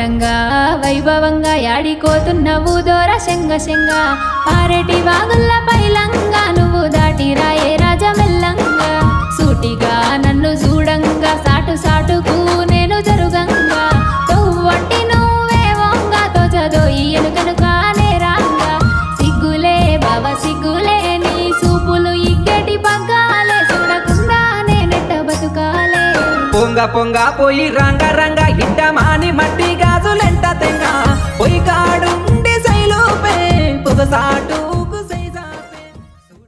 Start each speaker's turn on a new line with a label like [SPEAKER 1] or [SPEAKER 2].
[SPEAKER 1] ఆడంగా వైభవంగా యాడికోతున్నవు దోర శంగ శంగ పారెటి వాగుల్ల పైలంగా నువ్వు దాటి రాయే రాజమెల్లంగా సూటిగా నన్ను చూడంగా సాటు సాటుకు నేను జరుగంగా తొవ్వంటి నువ్వే వంగా తోచదో ఈ ఎనుకనుక నేరాంగా సిగ్గులే బావ సిగ్గులే నీ సూపులు ఇగ్గటి పగ్గాలే చూడకుండా నేనెట్ట బతుకాలే
[SPEAKER 2] పొంగ పొంగ పోయి రంగ రంగ ఇట్ట మాని మట్టి గాజులెంట తెంగ పొయ్యి కాడుండి సైలుపే పొగసాటు